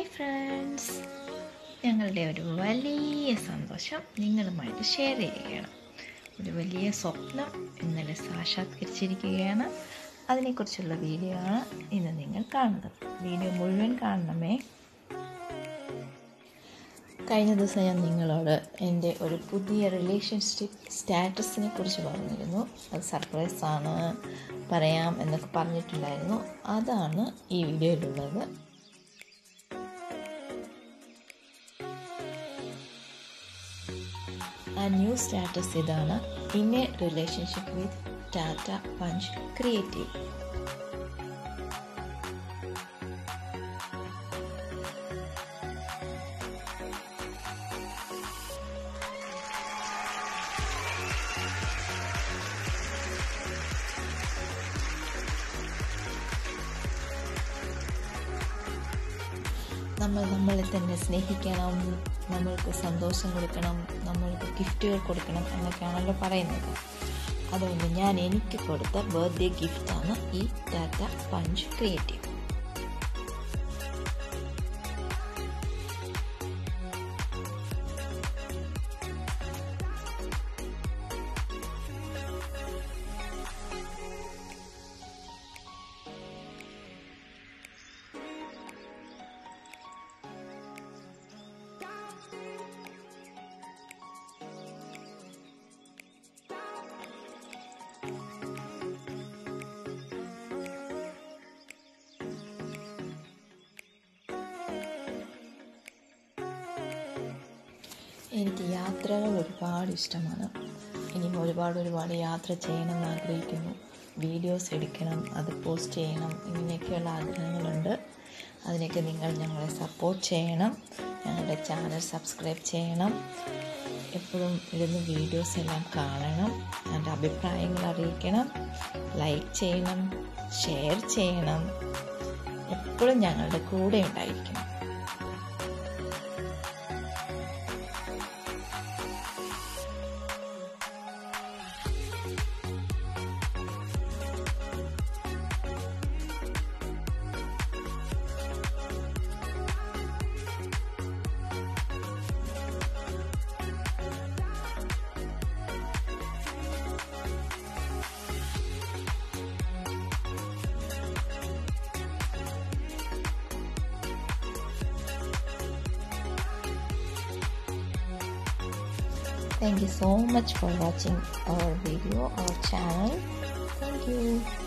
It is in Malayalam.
ഫ്രണ്ട്സ് ഞങ്ങളുടെ ഒരു വലിയ സന്തോഷം നിങ്ങളുമായിട്ട് ഷെയർ ചെയ്യുകയാണ് ഒരു വലിയ സ്വപ്നം ഇന്നലെ സാക്ഷാത്കരിച്ചിരിക്കുകയാണ് അതിനെക്കുറിച്ചുള്ള വീഡിയോ ആണ് ഇന്ന് നിങ്ങൾ കാണുന്നത് വീഡിയോ മുഴുവൻ കാണണമേ കഴിഞ്ഞ ദിവസം ഞാൻ നിങ്ങളോട് എൻ്റെ ഒരു പുതിയ റിലേഷൻഷിപ്പ് സ്റ്റാറ്റസിനെ കുറിച്ച് പറഞ്ഞിരുന്നു അത് സർപ്രൈസ് ആണ് പറയാം എന്നൊക്കെ പറഞ്ഞിട്ടുണ്ടായിരുന്നു അതാണ് ഈ വീഡിയോയിലുള്ളത് ആ ന്യൂ സ്റ്റാറ്റസ് ഇതാണ് in a relationship with Tata Punch creative നമ്മൾ നമ്മളെ തന്നെ സ്നേഹിക്കണം നമ്മൾക്ക് സന്തോഷം കൊടുക്കണം നമ്മൾക്ക് ഗിഫ്റ്റുകൾ കൊടുക്കണം എന്നൊക്കെയാണല്ലോ പറയുന്നത് അതുകൊണ്ട് ഞാൻ എനിക്ക് കൊടുത്ത ബർത്ത്ഡേ ഗിഫ്റ്റാണ് ഈ ടാറ്റ പഞ്ച് ക്രിയേറ്റീവ് എനിക്ക് യാത്രകൾ ഒരുപാട് ഇഷ്ടമാണ് ഇനിയും ഒരുപാട് ഒരുപാട് യാത്ര ചെയ്യണമെന്ന് ആഗ്രഹിക്കുന്നു വീഡിയോസ് എടുക്കണം അത് പോസ്റ്റ് ചെയ്യണം ഇങ്ങനെയൊക്കെയുള്ള ആഗ്രഹങ്ങളുണ്ട് അതിനൊക്കെ നിങ്ങൾ ഞങ്ങളെ സപ്പോർട്ട് ചെയ്യണം ഞങ്ങളുടെ ചാനൽ സബ്സ്ക്രൈബ് ചെയ്യണം എപ്പോഴും ഇടുന്ന വീഡിയോസ് എല്ലാം കാണണം എൻ്റെ അഭിപ്രായങ്ങൾ അറിയിക്കണം ലൈക്ക് ചെയ്യണം ഷെയർ ചെയ്യണം എപ്പോഴും ഞങ്ങളുടെ കൂടെ ഉണ്ടായിരിക്കണം Thank you so much for watching our video, our channel. Thank you.